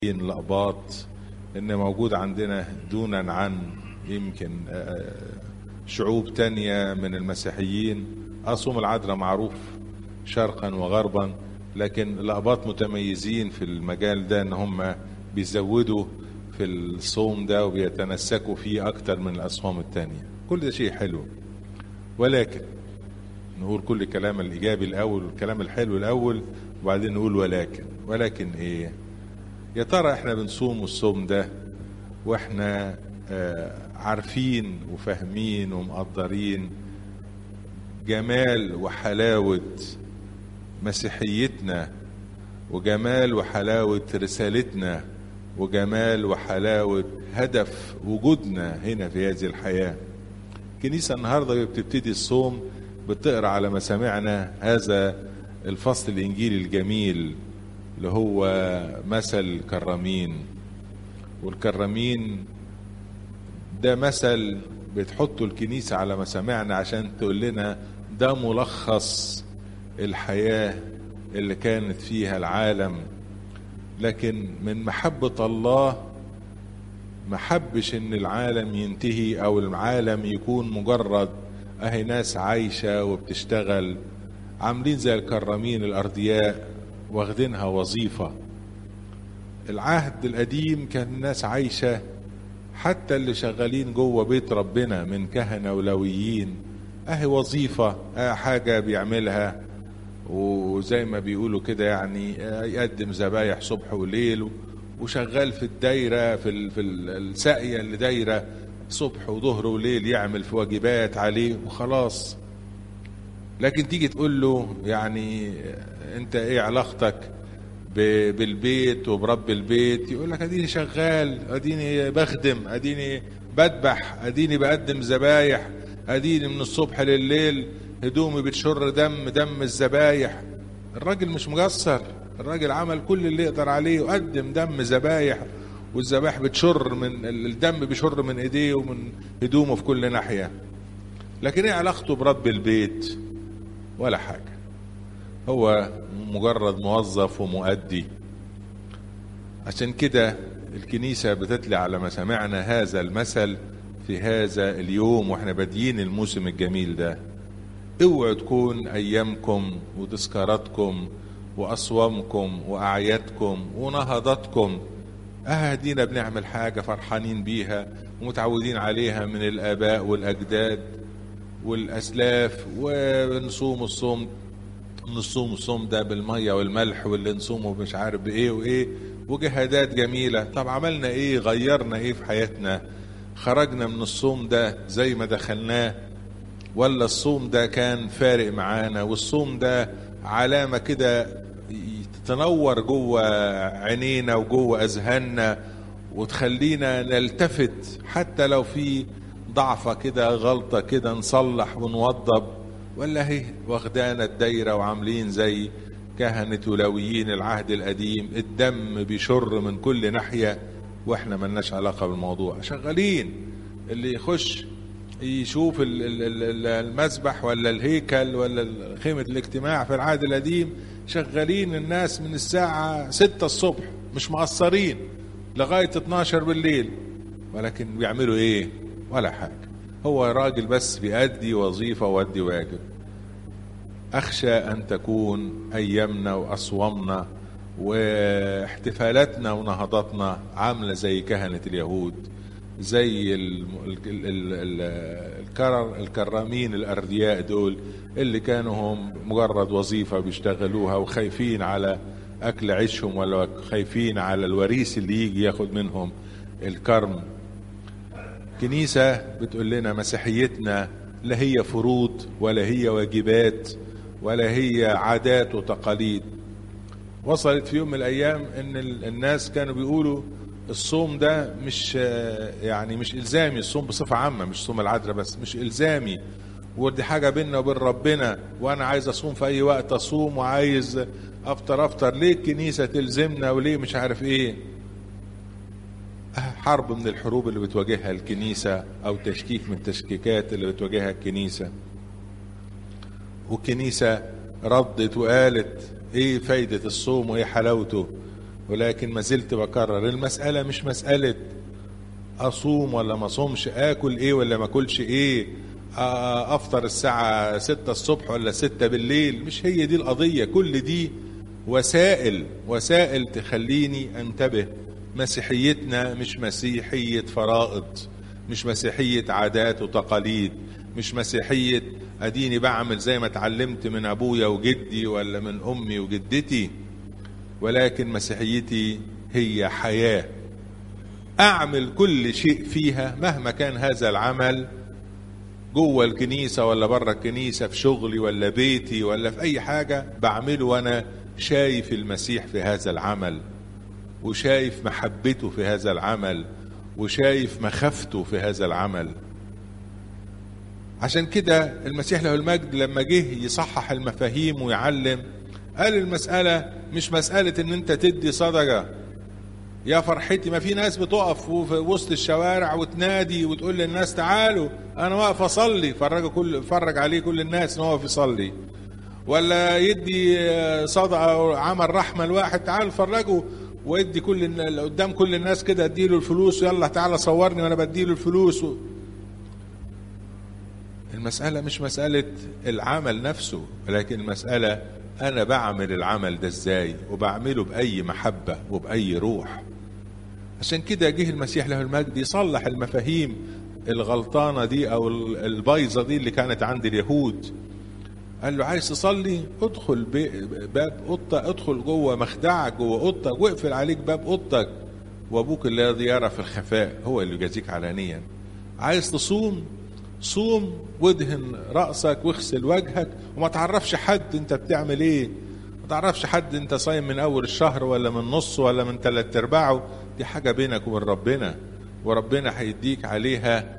الأقباط إن موجود عندنا دونا عن يمكن شعوب تانية من المسيحيين أصوم العذراء معروف شرقا وغربا لكن الأقباط متميزين في المجال ده إن هم بيزودوا في الصوم ده وبيتنسكوا فيه أكتر من الأصوام التانية كل ده شيء حلو ولكن نقول كل الكلام الإيجابي الأول والكلام الحلو الأول وبعدين نقول ولكن ولكن إيه يا ترى احنا بنصوم الصوم ده واحنا آه عارفين وفاهمين ومقدرين جمال وحلاوة مسيحيتنا وجمال وحلاوة رسالتنا وجمال وحلاوة هدف وجودنا هنا في هذه الحياة الكنيسة النهاردة بتبتدي الصوم بتقرأ على مسامعنا هذا الفصل الإنجيلي الجميل اللي هو مثل الكرامين والكرامين ده مثل بتحطه الكنيسة على مسامعنا عشان تقول لنا ده ملخص الحياة اللي كانت فيها العالم لكن من محبة الله ما حبش ان العالم ينتهي او العالم يكون مجرد اهي ناس عايشة وبتشتغل عاملين زي الكرامين الارضياء واخدينها وظيفة العهد القديم كان الناس عايشة حتى اللي شغالين جوه بيت ربنا من كهنة ولويين اهي وظيفة اهي حاجة بيعملها وزي ما بيقولوا كده يعني يقدم ذبايح صبح وليل وشغال في الدايرة في في الساقية اللي دايرة صبح وظهر وليل يعمل في واجبات عليه وخلاص لكن تيجي تقول له يعني انت ايه علاقتك بالبيت وبرب البيت يقول لك اديني شغال اديني بخدم اديني بذبح اديني بقدم ذبايح اديني من الصبح لليل هدومي بتشر دم دم الذبايح الراجل مش مقصر الراجل عمل كل اللي يقدر عليه وقدم دم ذبايح والذبائح بتشر من الدم بيشر من ايديه ومن هدومه في كل ناحيه لكن ايه علاقته برب البيت ولا حاجه هو مجرد موظف ومؤدي عشان كده الكنيسه بتتلي على مسامعنا هذا المثل في هذا اليوم واحنا بادئين الموسم الجميل ده اوعوا تكون ايامكم وتذكاراتكم واصوامكم واعيادكم ونهضاتكم اهدينا بنعمل حاجه فرحانين بيها ومتعودين عليها من الاباء والاجداد والاسلاف ونصوم الصوم نصوم الصوم ده بالميه والملح واللي نصومه مش عارف بايه وايه وجهادات جميله طب عملنا ايه غيرنا ايه في حياتنا خرجنا من الصوم ده زي ما دخلناه ولا الصوم ده كان فارق معانا والصوم ده علامة كده تنور جوه عينينا وجوه أذهاننا وتخلينا نلتفت حتى لو في ضعفة كده غلطة كده نصلح ونوضب ولا هي واخدانا الدايرة وعاملين زي كهنة ولويين العهد القديم الدم بيشر من كل ناحية واحنا ملناش علاقة بالموضوع شغالين اللي يخش يشوف المسبح ولا الهيكل ولا خيمة الاجتماع في العهد القديم شغالين الناس من الساعة ستة الصبح مش مقصرين لغاية 12 بالليل ولكن بيعملوا ايه ولا حاجة هو راجل بس بيأدي وظيفة وأدي واجب أخشى أن تكون أيامنا وأصوامنا واحتفالاتنا ونهضاتنا عاملة زي كهنة اليهود زي ال ال ال الكرر الكرامين الاردياء دول اللي كانوا هم مجرد وظيفه بيشتغلوها وخايفين على اكل عيشهم ولا خايفين على الوريث اللي يجي ياخد منهم الكرم كنيسه بتقول لنا مسيحيتنا لا هي فروض ولا هي واجبات ولا هي عادات وتقاليد وصلت في يوم من الايام ان الناس كانوا بيقولوا الصوم ده مش يعني مش الزامي الصوم بصفه عامه مش صوم العذراء بس مش الزامي ودي حاجه بيننا وبين ربنا وانا عايز اصوم في اي وقت اصوم وعايز افطر افطر ليه الكنيسه تلزمنا وليه مش عارف ايه حرب من الحروب اللي بتواجهها الكنيسه او تشكيك من التشكيكات اللي بتواجهها الكنيسه والكنيسه ردت وقالت ايه فايده الصوم وايه حلاوته ولكن ما زلت بكرر المسألة مش مسألة أصوم ولا ما أصومش آكل إيه ولا ما أكلش إيه أفطر الساعة ستة الصبح ولا ستة بالليل مش هي دي القضية كل دي وسائل وسائل تخليني أنتبه مسيحيتنا مش مسيحية فرائض مش مسيحية عادات وتقاليد مش مسيحية أديني بعمل زي ما اتعلمت من أبويا وجدي ولا من أمي وجدتي ولكن مسيحيتي هي حياة أعمل كل شيء فيها مهما كان هذا العمل جوه الكنيسة ولا بره الكنيسة في شغلي ولا بيتي ولا في أي حاجة بعمله وأنا شايف المسيح في هذا العمل وشايف محبته في هذا العمل وشايف مخافته في هذا العمل عشان كده المسيح له المجد لما جه يصحح المفاهيم ويعلم قال المسألة مش مسألة ان انت تدي صدقة يا فرحتي ما في ناس بتقف في وسط الشوارع وتنادي وتقول للناس تعالوا انا واقف اصلي فرجوا كل فرج عليه كل الناس ان هو واقف يصلي ولا يدي صدقه عمل رحمه لواحد تعال فرجوا وادي كل قدام كل الناس كده اديله الفلوس ويلا تعالى صورني وانا بديله الفلوس و... المسألة مش مسألة العمل نفسه ولكن المسألة أنا بعمل العمل ده إزاي وبعمله بأي محبة وبأي روح عشان كده جه المسيح له المجد يصلح المفاهيم الغلطانة دي أو البايظة دي اللي كانت عند اليهود قال له عايز تصلي ادخل باب اوضتك ادخل جوه مخدعك جوه اوضتك واقفل عليك باب اوضتك وابوك الذي يرى في الخفاء هو اللي يجازيك علانيا عايز تصوم صوم وادهن راسك واغسل وجهك وما تعرفش حد انت بتعمل ايه ما تعرفش حد انت صايم من اول الشهر ولا من نص ولا من ثلاث ارباعه دي حاجه بينك وبين ربنا وربنا هيديك عليها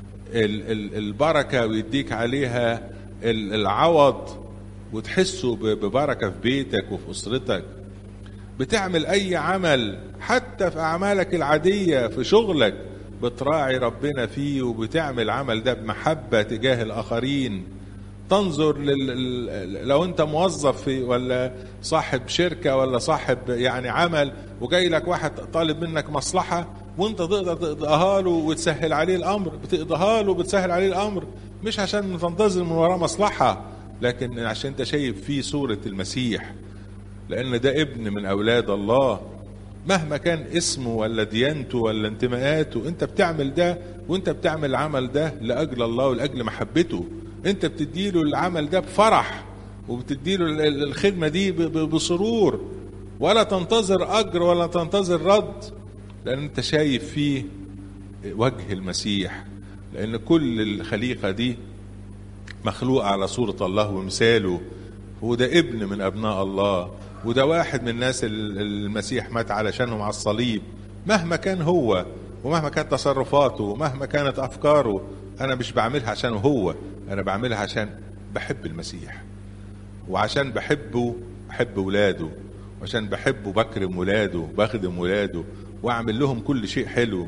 البركه ويديك عليها العوض وتحسه ببركه في بيتك وفي اسرتك بتعمل اي عمل حتى في اعمالك العاديه في شغلك بتراعي ربنا فيه وبتعمل العمل ده بمحبه تجاه الاخرين تنظر لل... لو انت موظف في ولا صاحب شركه ولا صاحب يعني عمل وجاي لك واحد طالب منك مصلحه وانت تقدر تقضيها له وتسهل عليه الامر بتقضيها له وبتسهل عليه الامر مش عشان تنتظر من وراه مصلحة لكن عشان انت شايف فيه صورة المسيح لأن ده ابن من أولاد الله مهما كان اسمه ولا ديانته ولا انتماءاته انت بتعمل ده وانت بتعمل العمل ده لأجل الله ولأجل محبته انت بتديله العمل ده بفرح وبتديله الخدمة دي بسرور ولا تنتظر أجر ولا تنتظر رد لأن انت شايف فيه وجه المسيح لأن كل الخليقة دي مخلوقة على صورة الله ومثاله وده ابن من أبناء الله وده واحد من الناس المسيح مات علشانهم على الصليب مهما كان هو ومهما كانت تصرفاته ومهما كانت أفكاره أنا مش بعملها عشان هو أنا بعملها عشان بحب المسيح وعشان بحبه بحب ولاده وعشان بحبه بكرم ولاده بخدم ولاده واعمل لهم كل شيء حلو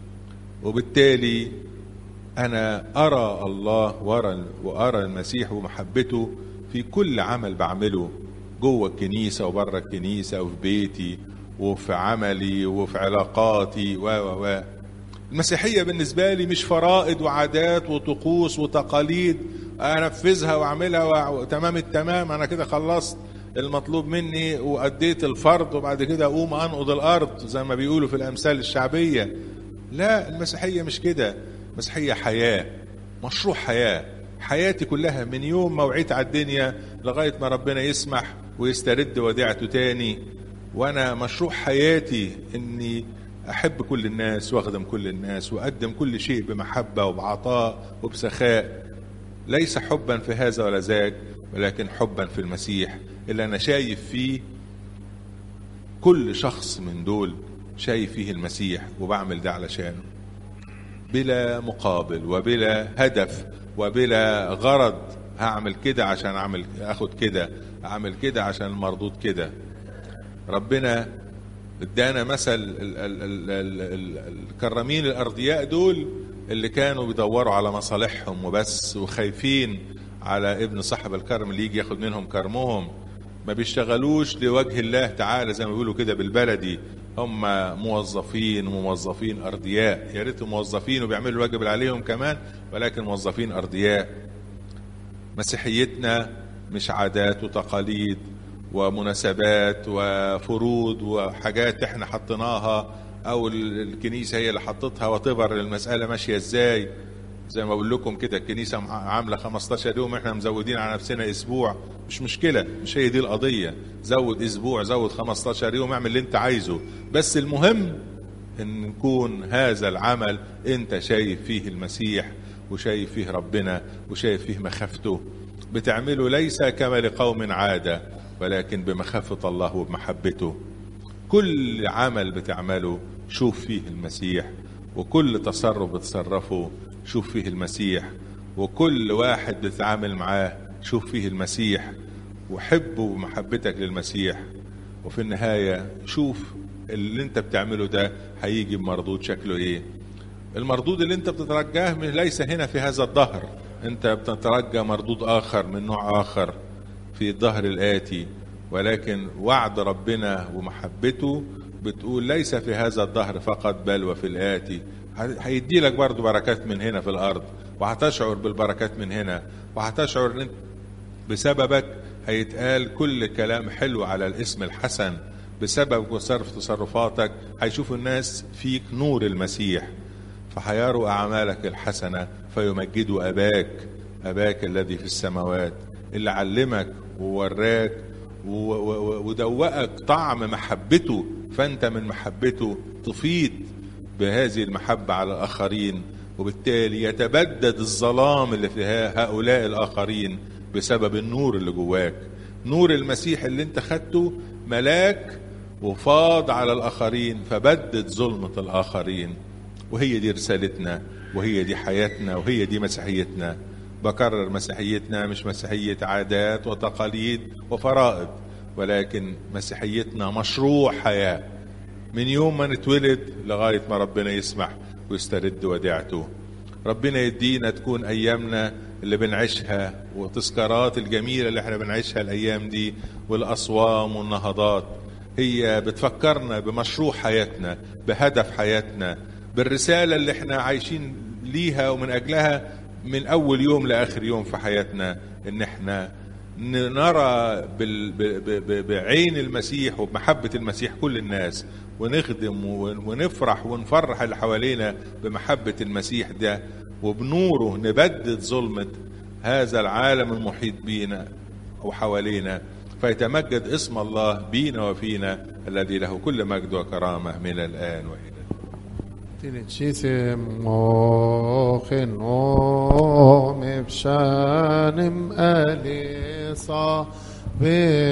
وبالتالي انا ارى الله وارى وارى المسيح ومحبته في كل عمل بعمله جوه الكنيسه وبره الكنيسه وفي بيتي وفي عملي وفي علاقاتي و و و المسيحيه بالنسبه لي مش فرائض وعادات وطقوس وتقاليد انفذها واعملها وتمام التمام انا كده خلصت المطلوب مني واديت الفرض وبعد كده اقوم انقض الارض زي ما بيقولوا في الامثال الشعبيه لا المسيحيه مش كده المسيحيه حياه مشروع حياه حياتي كلها من يوم ما وعيت على الدنيا لغايه ما ربنا يسمح ويسترد وديعته تاني وانا مشروع حياتي اني احب كل الناس واخدم كل الناس واقدم كل شيء بمحبه وبعطاء وبسخاء ليس حبا في هذا ولا ذاك ولكن حبا في المسيح اللي انا شايف فيه كل شخص من دول شايف فيه المسيح وبعمل ده علشانه بلا مقابل وبلا هدف وبلا غرض هعمل كده عشان اعمل اخد كده اعمل كده عشان المردود كده ربنا ادانا مثل ال ال ال ال ال الكرامين الارضياء دول اللي كانوا بيدوروا على مصالحهم وبس وخايفين على ابن صاحب الكرم اللي يجي ياخد منهم كرمهم ما بيشتغلوش لوجه الله تعالى زي ما بيقولوا كده بالبلدي هم موظفين وموظفين ارضياء يا ريت موظفين وبيعملوا الواجب اللي عليهم كمان ولكن موظفين ارضياء مسيحيتنا مش عادات وتقاليد ومناسبات وفروض وحاجات احنا حطيناها او الكنيسه هي اللي حطتها وتبر المساله ماشيه ازاي زي ما بقول لكم كده الكنيسه عامله 15 يوم احنا مزودين على نفسنا اسبوع مش مشكله مش هي دي القضيه زود اسبوع زود 15 يوم اعمل اللي انت عايزه بس المهم ان نكون هذا العمل انت شايف فيه المسيح وشايف فيه ربنا وشايف فيه مخافته بتعمله ليس كما لقوم عاده ولكن بمخافه الله وبمحبته كل عمل بتعمله شوف فيه المسيح وكل تصرف بتصرفه شوف فيه المسيح وكل واحد بتتعامل معاه شوف فيه المسيح وحبه بمحبتك للمسيح وفي النهاية شوف اللي انت بتعمله ده هيجي بمردود شكله ايه المردود اللي انت بتترجاه ليس هنا في هذا الظهر انت بتترجى مردود اخر من نوع اخر في الظهر الاتي ولكن وعد ربنا ومحبته بتقول ليس في هذا الظهر فقط بل وفي الآتي هيدي لك برضو بركات من هنا في الأرض وهتشعر بالبركات من هنا وهتشعر ان بسببك هيتقال كل كلام حلو على الاسم الحسن بسبب وصرف تصرفاتك هيشوفوا الناس فيك نور المسيح فهيروا أعمالك الحسنة فيمجدوا أباك أباك الذي في السماوات اللي علمك ووراك ودوقك طعم محبته فانت من محبته تفيض بهذه المحبة على الآخرين وبالتالي يتبدد الظلام اللي في هؤلاء الآخرين بسبب النور اللي جواك نور المسيح اللي انت خدته ملاك وفاض على الآخرين فبدد ظلمة الآخرين وهي دي رسالتنا وهي دي حياتنا وهي دي مسيحيتنا بكرر مسيحيتنا مش مسيحية عادات وتقاليد وفرائض ولكن مسيحيتنا مشروع حياة من يوم ما نتولد لغاية ما ربنا يسمح ويسترد وديعته ربنا يدينا تكون أيامنا اللي بنعيشها وتذكارات الجميلة اللي احنا بنعيشها الأيام دي والأصوام والنهضات هي بتفكرنا بمشروع حياتنا بهدف حياتنا بالرسالة اللي احنا عايشين ليها ومن أجلها من اول يوم لاخر يوم في حياتنا ان احنا نرى بعين المسيح وبمحبة المسيح كل الناس ونخدم ونفرح ونفرح اللي حوالينا بمحبة المسيح ده وبنوره نبدد ظلمة هذا العالم المحيط بينا وحوالينا فيتمجد اسم الله بينا وفينا الذي له كل مجد وكرامة من الآن وإلى Tillitsmochen om efshanim alisa